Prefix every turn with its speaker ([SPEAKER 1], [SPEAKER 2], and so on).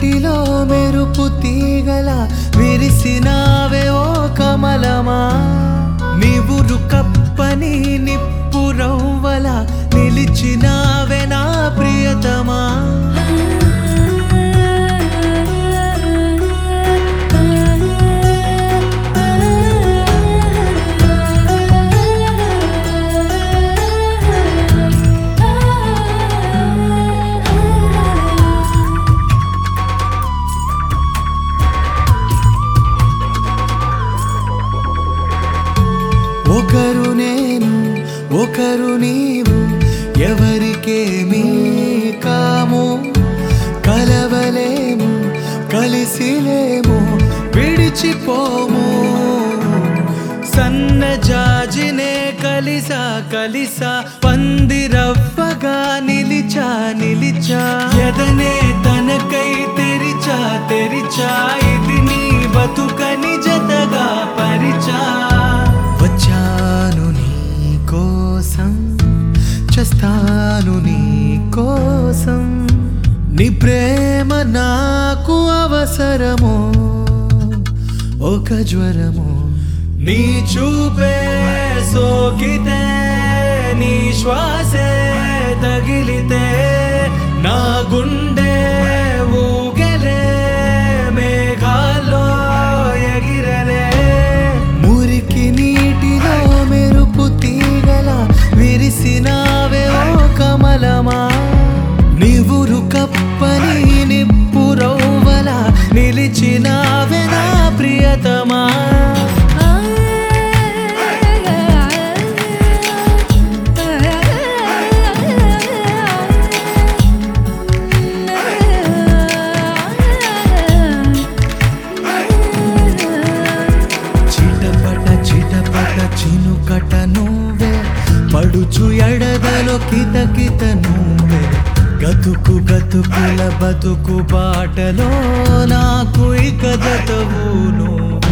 [SPEAKER 1] నీటిలో మెరుపు తీగల విరిసినావే ఓ కమలమా నీవురు కప్పని నిప్పు రవ్వల నిలిచినావే నా ప్రియతమా ఒకరు నేను ఒకరు నీవు ఎవరికేమీ కాము కలవలేము కలిసిలేము విడిచిపోము సన్నజాజినే కలిసా కలిసా పందిరవ్వగా నిలిచా నిలిచా ఎదనే తనకై తెరిచా తెరిచా ఇది నీ బతుకని జతగా పరిచా వచ్చాను నీ కోసం చస్తాను నీ కోసం నీ ప్రేమ నాకు అవసరము ఒక జ్వరము నీ చూపే సోకితే నీ శ్వాసే తగిలితే నా గుండె ఊగలే మేఘాల్లో ఎగిరలే మురికి నీటిలో మెరుపు తీగల విరిసినావే ఓ కమలమా నీవురు కప్పని నిప్పు రవ్వల నిలిచినావే నా ప్రియతమా చిటపట చిటపట చినుకట నువ్వే పడుచు ఎడదలో కిత కిత నువ్వే గతుకు గతుకుల బతుకు బాటలో నాకు ఇక జతవు నువ్వే